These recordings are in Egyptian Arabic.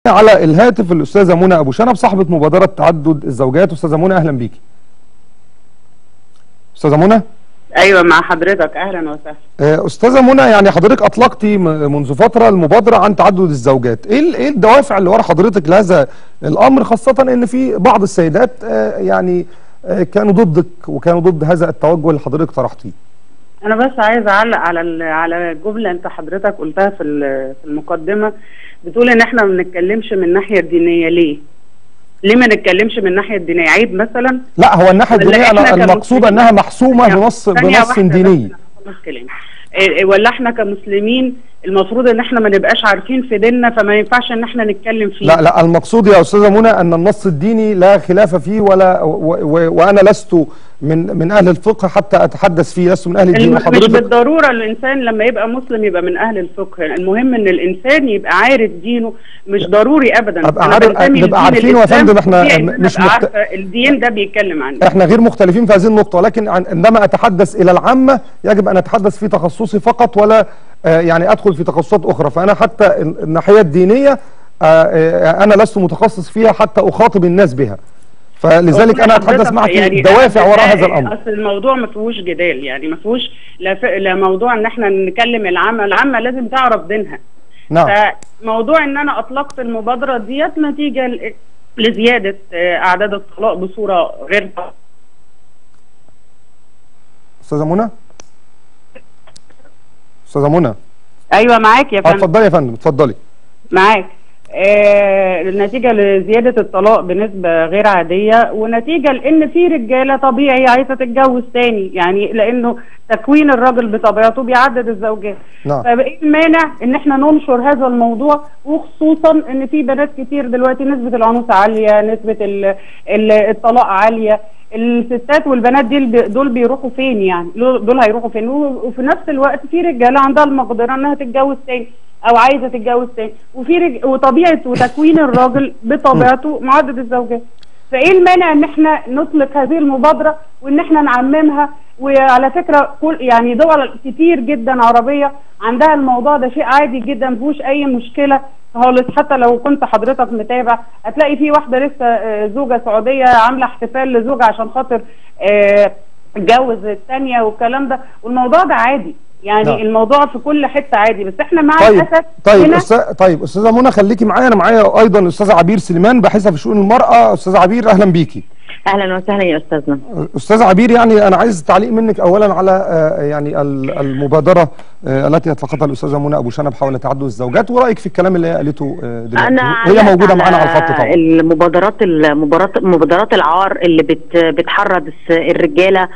على الهاتف الاستاذه منى ابو شنب صاحبه مبادره تعدد الزوجات استاذه منى اهلا بيكي استاذه منى ايوه مع حضرتك اهلا وسهلا آه، استاذه منى يعني حضرتك اطلقتي م- منذ فتره المبادره عن تعدد الزوجات ايه ال- ايه الدوافع اللي ورا حضرتك لهذا الامر خاصه ان في بعض السيدات آه، يعني آه، كانوا ضدك وكانوا ضد هذا التوجه اللي حضرتك طرحتيه انا بس عايزه اعلق على ال- على جمله انت حضرتك قلتها في ال- في المقدمه بتقول ان احنا ما بنتكلمش من الناحيه الدينيه ليه ليه ما نتكلمش من الناحيه الدينيه عيب مثلا لا هو الناحيه ولا الدينيه إحنا أنا كمسلمين؟ المقصود انها محسومه بنص ثانية بنص واحدة بس ديني أنا هخلص كلامي. إيه- إيه، ولا احنا كمسلمين المفروض ان احنا ما نبقاش عارفين في ديننا فما ينفعش ان احنا نتكلم فيه لا لا المقصود يا استاذه منى ان النص الديني لا خلاف فيه ولا و و وانا لست من من اهل الفقه حتى اتحدث فيه لست من اهل الدين الم- مش وحضرتك بالضروره الانسان لما يبقى مسلم يبقى من اهل الفقه المهم ان الانسان يبقى عارف دينه مش ضروري ابدا أبقى أنا عارف- بنتمي نبقى لدين عارفين يا الإسلام، فندم إحنا طبيعي إن مش أبقى مخت- عارفة الدين ده بيتكلم عن إيه. احنا غير مختلفين في هذه النقطة ولكن عن- عندما اتحدث الى العامة يجب ان اتحدث في تخصصي فقط ولا آه، يعني ادخل في تخصصات اخرى فانا حتى ال- الناحية الدينية آه، آه، انا لست متخصص فيها حتى اخاطب الناس بها فلذلك انا اتحدث حضرتك معك يعني الدوافع أنا- وراء هذا الامر اصل الموضوع ما فيهوش جدال يعني ما فيهوش لا, ف... لا موضوع ان احنا نكلم العامه العامه لازم تعرف دينها نعم فموضوع ان انا اطلقت المبادره ديت نتيجه ل- لزياده آه، اعداد الطلاق بصوره غير استاذة منى استاذة منى ايوه معاك يا اه فندم اتفضلي يا فندم اتفضلي معاك آه نتيجة لزيادة الطلاق بنسبة غير عادية ونتيجة لأن في رجالة طبيعي عايزة تتجوز تاني يعني لأنه تكوين الراجل بطبيعته بيعدد الزوجات نعم فايه المانع ان احنا ننشر هذا الموضوع وخصوصا ان في بنات كتير دلوقتي نسبة العنوسة عالية نسبة ال- ال- الطلاق عالية الستات والبنات دي الب- دول بيروحوا فين يعني دول هيروحوا فين و- وفي نفس الوقت في رجاله عندها المقدره انها تتجوز تاني او عايزه تتجوز تاني وفي رج... وطبيعه وتكوين الراجل بطبيعته معدد الزوجات فايه المانع ان احنا نطلق هذه المبادره وان احنا نعممها وعلى فكره كل يعني دول كتير جدا عربيه عندها الموضوع ده شيء عادي جدا مفيهوش اي مشكله خالص حتى لو كنت حضرتك متابع هتلاقي في واحده لسه آه، زوجه سعوديه عامله احتفال لزوجها عشان خاطر آه، اتجوز الثانيه والكلام ده والموضوع ده عادي يعني نعم. الموضوع في كل حته عادي بس احنا مع طيب الاسف طيب هنا أستاذ طيب استاذه منى خليكي معايا انا معايا ايضا الاستاذه عبير سليمان باحثه في شؤون المراه استاذه عبير اهلا بيكي اهلا وسهلا يا استاذنا استاذ عبير يعني انا عايز تعليق منك اولا على آه، يعني ال- المبادره آه، التي اطلقتها الاستاذه منى ابو شنب حول تعدد الزوجات ورايك في الكلام اللي هي قالته آه، دلوقتي انا وهي علقت موجوده معانا على الخط طبعا المبادرات المبادرات مبادرات العار اللي بت بتحرض الس- الرجاله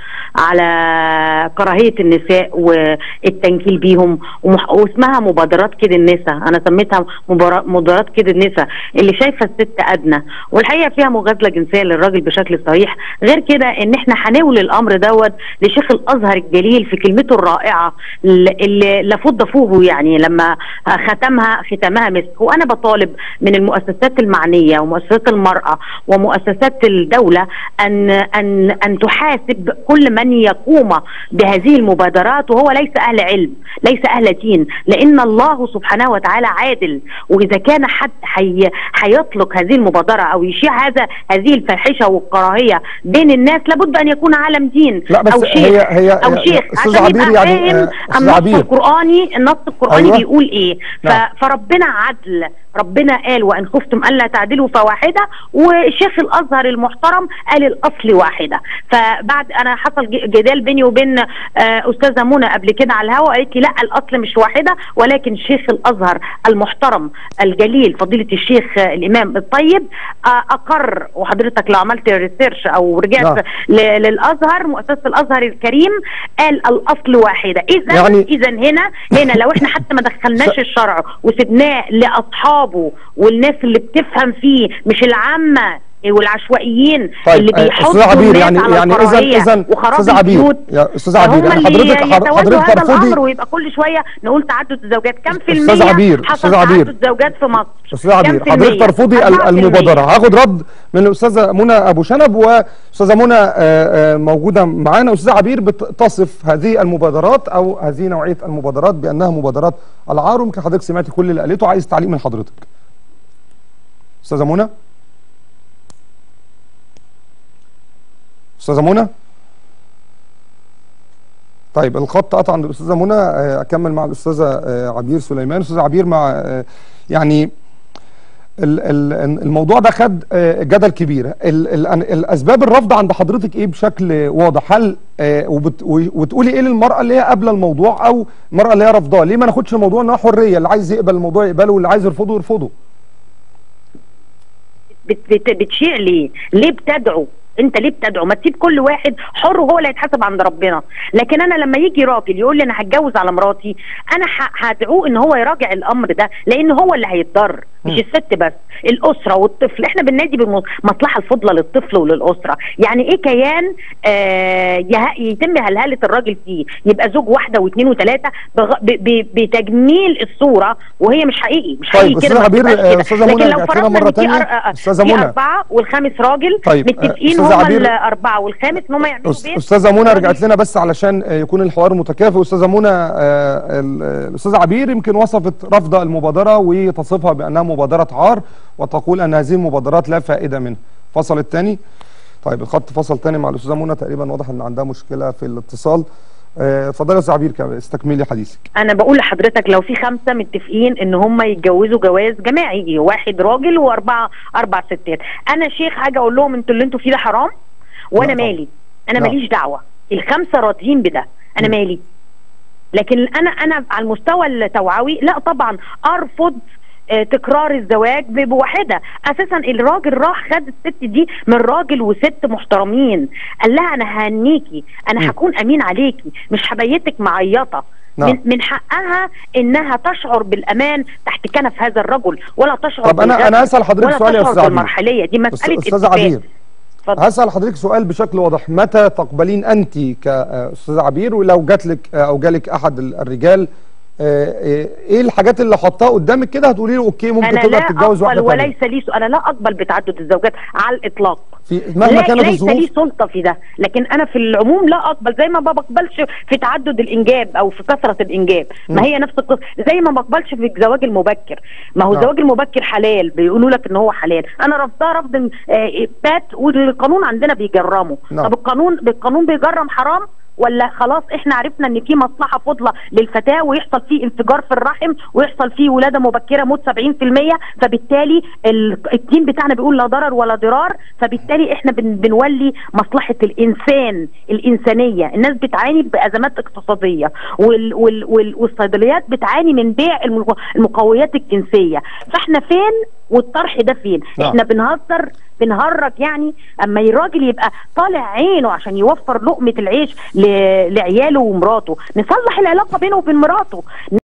على كراهيه النساء والتنكيل بيهم ومح- واسمها مبادرات كده النساء انا سميتها مبارا- مبادرات كده النساء اللي شايفه الست ادنى والحقيقه فيها مغازله جنسيه للراجل بشكل صريح غير كده ان احنا هنولي الامر دوت لشيخ الازهر الجليل في كلمته الرائعه اللي- اللي لفض فوه يعني لما ختمها ختامها مسك وانا بطالب من المؤسسات المعنيه ومؤسسات المراه ومؤسسات الدوله ان ان ان تحاسب كل من يقوم بهذه المبادرات وهو ليس اهل علم ليس اهل دين لان الله سبحانه وتعالى عادل واذا كان حد حي هيطلق هذه المبادره او يشيع هذا هذه الفاحشه والكراهيه بين الناس لابد ان يكون عالم دين لا بس او شيخ هي هي او يا- شيخ أستاذ عشان عبير يبقى يعني، فاهم آه، أستاذ النص عبير. القراني النص القراني أيوة. بيقول ايه ف... نعم. فربنا عدل ربنا قال وان خفتم الا تعدلوا فواحده وشيخ الازهر المحترم قال الاصل واحده فبعد انا حصل ج- جدال بيني وبين آه، استاذه منى قبل كده على الهواء قالت لي لا الاصل مش واحده ولكن شيخ الازهر المحترم الجليل فضيله الشيخ آه، الامام الطيب آه، اقر وحضرتك لو عملت ريسيرش او رجعت نعم. ل- للازهر مؤسسه الازهر الكريم قال الاصل واحده اذا يعني- يعني اذا هنا هنا لو احنا حتى ما دخلناش الشرع وسبناه لاصحابه والناس اللي بتفهم فيه مش العامه والعشوائيين طيب اللي آه، بيحطوا استاذ عبير الناس يعني على يعني اذا الكراهية اذا وخراب استاذ عبير البيوت يا استاذ عبير هم يعني اللي حضرتك يتولوا حضرتك هذا الامر ترفضي ويبقى كل شويه نقول تعدد الزوجات كم في أستاذ المية عبير، حصل أستاذ عبير. تعدد زوجات في مصر استاذ كم عبير في حضرتك المية؟ ترفضي ال- 4%. المبادره هاخد رد من الاستاذه منى ابو شنب واستاذه منى آه، آه، موجوده معانا استاذه عبير بتصف هذه المبادرات او هذه نوعيه المبادرات بانها مبادرات العار ويمكن حضرتك سمعتي كل اللي قالته عايز تعليق من حضرتك استاذه منى استاذه منى طيب الخط قطع عند الاستاذه منى آه، اكمل مع الاستاذه آه، عبير سليمان استاذه عبير مع آه، يعني ال- ال- الموضوع ده خد آه، جدل كبير ال- ال- الاسباب الرفض عند حضرتك ايه بشكل واضح هل آه، وبت- و- وتقولي ايه للمراه اللي هي قابله الموضوع او المراه اللي هي رافضاه ليه ما ناخدش الموضوع انها حريه اللي عايز يقبل الموضوع يقبله واللي عايز يرفضه يرفضه بت بت بتشيع ليه؟ ليه بتدعو؟ انت ليه بتدعو؟ ما تسيب كل واحد حر وهو اللي هيتحاسب عند ربنا، لكن انا لما يجي راجل يقول لي انا هتجوز على مراتي، انا ه- هدعوه ان هو يراجع الامر ده، لان هو اللي هيتضر، مش الست بس، الاسره والطفل، احنا بننادي بالمصلحه الفضلى للطفل وللاسره، يعني ايه كيان آه يه- يتم هلهله الراجل فيه، يبقى زوج واحده واثنين وثلاثه بغ- ب- ب- بتجميل الصوره وهي مش حقيقي، مش طيب، حقيقي أستاذة كده ما عبير، بتبقاش آه، كده. أستاذة منى لكن لو رجعت لنا فرضنا مرة ان في تانية. أر- آه، أستاذة في منى. اربعه والخامس راجل طيب، آه، متفقين أستاذة هم عبير- الاربعه والخامس ان هم يعملوا أس- بيت استاذه منى راجل رجعت لنا بس علشان آه، يكون الحوار متكافئ استاذه منى آه، ال- آه، الاستاذه عبير يمكن وصفت رفض المبادره وتصفها بانها مبادره عار وتقول ان هذه المبادرات لا فائده منها فصل الثاني طيب الخط فصل ثاني مع الاستاذه منى تقريبا واضح ان عندها مشكله في الاتصال آه، اتفضلي يا استاذه عبير كمان استكملي حديثك انا بقول لحضرتك لو في خمسه متفقين ان هم يتجوزوا جواز جماعي واحد راجل واربعه اربع ستات انا شيخ حاجه اقول لهم انتوا اللي انتوا فيه ده حرام وانا لا طبعا. مالي انا لا. ماليش دعوه الخمسه راضيين بده انا م. مالي لكن انا انا على المستوى التوعوي لا طبعا ارفض آه، تكرار الزواج ب- بواحده اساسا الراجل راح خد الست دي من راجل وست محترمين قال لها انا ههنيكي م. انا هكون امين عليكي مش هبيتك معيطه نعم. من من حقها انها تشعر بالامان تحت كنف هذا الرجل ولا تشعر طب أنا- بالغدر أنا هسأل حضرتك ولا سؤال يا تشعر أستاذة عبير. بالمرحليه دي مساله استاذه اتفاق. عبير اتفضل. هسأل حضرتك سؤال بشكل واضح متى تقبلين أنت كأستاذة عبير ولو جات لك أو جالك أحد الرجال آه، آه، إيه الحاجات اللي حطها قدامك كده هتقولي له أوكي ممكن انا تقدر لا تتجوز اقبل واحدة تانية وليس لي سؤال- انا لا اقبل بتعدد الزوجات على الاطلاق في مهما لا كانت ليس الظروف لي سلطه في ده لكن انا في العموم لا اقبل زي ما ما بقبلش في تعدد الانجاب او في كثره الانجاب ما مم. هي نفس القصه زي ما بقبلش في الزواج المبكر ما هو نعم. الزواج المبكر حلال بيقولوا لك ان هو حلال انا رفضها رفض آه، بات والقانون عندنا بيجرمه نعم. طب القانون بالقانون بيجرم حرام ولا خلاص احنا عرفنا ان في مصلحه فضله للفتاه ويحصل فيه انفجار في الرحم ويحصل فيه ولاده مبكره موت 70% فبالتالي ال- الدين بتاعنا بيقول لا ضرر ولا ضرار فبالتالي احنا بن بنولي مصلحه الانسان الانسانيه الناس بتعاني بازمات اقتصاديه وال وال وال والصيدليات بتعاني من بيع المق- المقويات الجنسيه فاحنا فين والطرح ده فين نعم. احنا بنهزر بنهرج يعني اما الراجل يبقى طالع عينه عشان يوفر لقمه العيش ل- لعياله ومراته نصلح العلاقه بينه وبين مراته